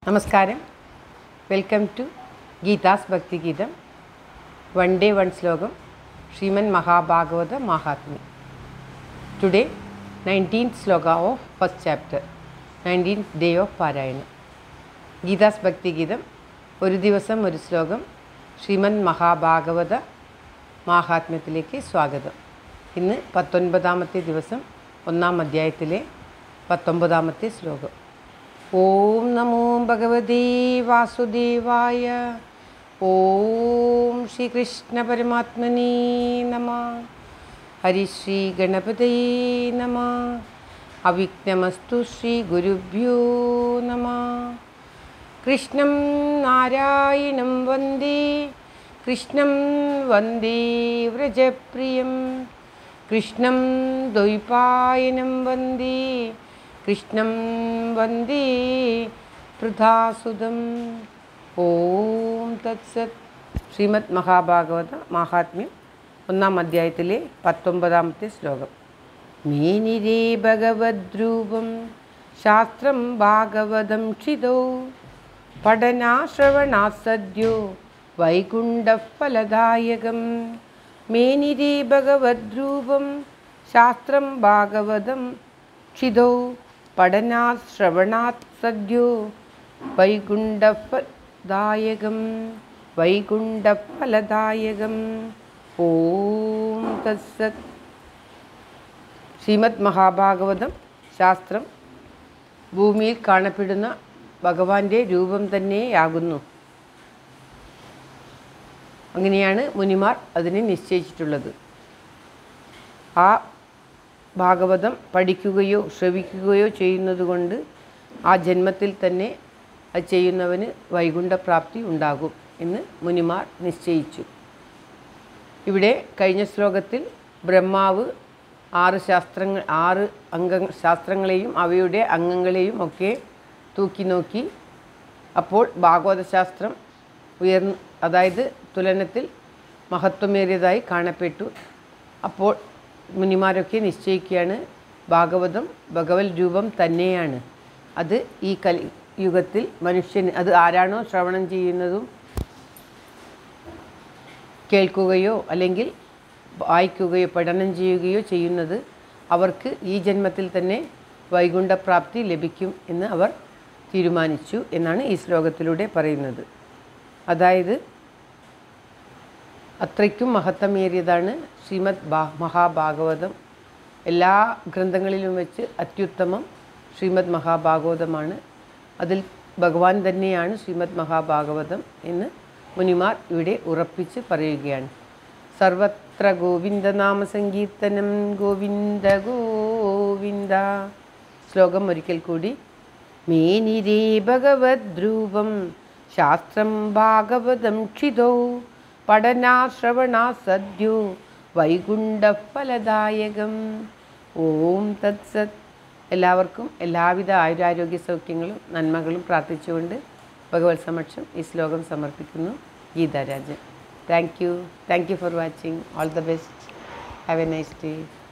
നമസ്കാരം welcome to Geetha's Bhaktigeetham one day one ശ്ലോകം Shriman Mahabhagavata Mahatmyam today nineteenth shloka of first chapter nineteenth day of parayanam Geetha's ഭക്തിഗീതം ഒരു ദിവസം ഒരു ശ്ലോകം ശ്രീമൻ മഹാഭാഗവത മാഹാത്മ്യത്തിലേക്ക് സ്വാഗതം ഇന്ന് പത്തൊൻപതാമത്തെ ദിവസം ഒന്നാം അധ്യായത്തിലെ പത്തൊമ്പതാമത്തെ ശ്ലോകം ഓം നമോ ഭഗവതേ വാസുദേവായ ഓം ശ്രീകൃഷ്ണ പരമാത്മനേ നമ ഹരിശ്രീ ഗണപതയേ നമ അവിഘ്നമസ്തു ശ്രീ ഗുരുഭ്യോ നമ കൃഷ്ണം നാരായണം വന്ദേ കൃഷ്ണം വന്ദേ വ്രജപ്രിയം കൃഷ്ണം ദ്വൈപായനം വന്ദേ കൃഷ്ണം വന്ദേ പൃഥാസുതം ഓം തത്സത് ശ്രീമദ് മഹാഭാഗവത മാഹാത്മ്യം ഒന്നാം അധ്യായത്തിലെ പത്തൊമ്പതാമത്തെ ശ്ലോകം മേനിരേ ഭഗവദ്രൂപം ശാസ്ത്രം ഭാഗവതം ക്ഷിതോ പഠനാശ്രവണാസദ്യോ വൈകുണ്ഠഫലദായകം മേനിരേ ഭഗവദ്രൂപം ശാസ്ത്രം ഭാഗവതം ക്ഷിതോ പഠനാശ്രവണാത് സദ്യോ വൈകുണ്ഠഫലദായകം വൈകുണ്ഠഫലദായകം ഓം തത്സത് ശ്രീമദ് മഹാഭാഗവതം ശാസ്ത്രം ഭൂമിയിൽ കാണപ്പെടുന്ന ഭഗവാന്റെ രൂപം തന്നെയാകുന്നു അങ്ങനെയാണ് മുനിമാർ അതിനെ നിശ്ചയിച്ചിട്ടുള്ളത് ആ ഭാഗവതം പഠിക്കുകയോ ശ്രവിക്കുകയോ ചെയ്യുന്നത് കൊണ്ട് ആ ജന്മത്തിൽ തന്നെ അത് ചെയ്യുന്നവന് വൈകുണ്ഠപ്രാപ്തി ഉണ്ടാകും എന്ന് മുനിമാർ നിശ്ചയിച്ചു ഇവിടെ കഴിഞ്ഞ ശ്ലോകത്തിൽ ബ്രഹ്മാവ് ആറ് ശാസ്ത്രങ്ങൾ ആറ് അംഗ ശാസ്ത്രങ്ങളെയും അവയുടെ അംഗങ്ങളെയും ഒക്കെ തൂക്കി നോക്കി അപ്പോൾ ഭാഗവതശാസ്ത്രം ഉയർന്ന് അതായത് തുലനത്തിൽ മഹത്വമേറിയതായി കാണപ്പെട്ടു അപ്പോൾ മുനിമാരൊക്കെ നിശ്ചയിക്കുകയാണ് ഭാഗവതം ഭഗവത് രൂപം തന്നെയാണ് അത് ഈ കലി യുഗത്തിൽ മനുഷ്യന് അത് ആരാണോ ശ്രവണം ചെയ്യുന്നതും കേൾക്കുകയോ അല്ലെങ്കിൽ വായിക്കുകയോ പഠനം ചെയ്യുകയോ ചെയ്യുന്നത് അവർക്ക് ഈ ജന്മത്തിൽ തന്നെ വൈകുണ്ഠപ്രാപ്തി ലഭിക്കും എന്ന് അവർ തീരുമാനിച്ചു എന്നാണ് ഈ ശ്ലോകത്തിലൂടെ പറയുന്നത് അതായത് അത്രയ്ക്കും മഹത്വമേറിയതാണ് ശ്രീമദ് ബാ മഹാഭാഗവതം എല്ലാ ഗ്രന്ഥങ്ങളിലും വെച്ച് അത്യുത്തമം ശ്രീമദ് മഹാഭാഗവതമാണ് അതിൽ ഭഗവാൻ തന്നെയാണ് ശ്രീമദ് മഹാഭാഗവതം എന്ന് മുനിമാർ ഇവിടെ ഉറപ്പിച്ച് പറയുകയാണ് സർവത്ര ഗോവിന്ദനാമ സങ്കീർത്തനം ഗോവിന്ദ ഗോവിന്ദ ശ്ലോകം ഒരിക്കൽ കൂടി മേനിരേ ഭഗവദ്രൂപം ശാസ്ത്രം ഭാഗവതം ക്ഷിതോ പഠനാശ്രവണാ സദ്യോ വൈകുണ്ഠഫലദായകം ഓം തത്സത് എല്ലാവർക്കും എല്ലാവിധ ആയുരാരോഗ്യ സൗഖ്യങ്ങളും നന്മകളും പ്രാർത്ഥിച്ചുകൊണ്ട് ഭഗവത് സമക്ഷം ഈ ശ്ലോകം സമർപ്പിക്കുന്നു Geetharajan thank you thank you for watching all the best have a nice day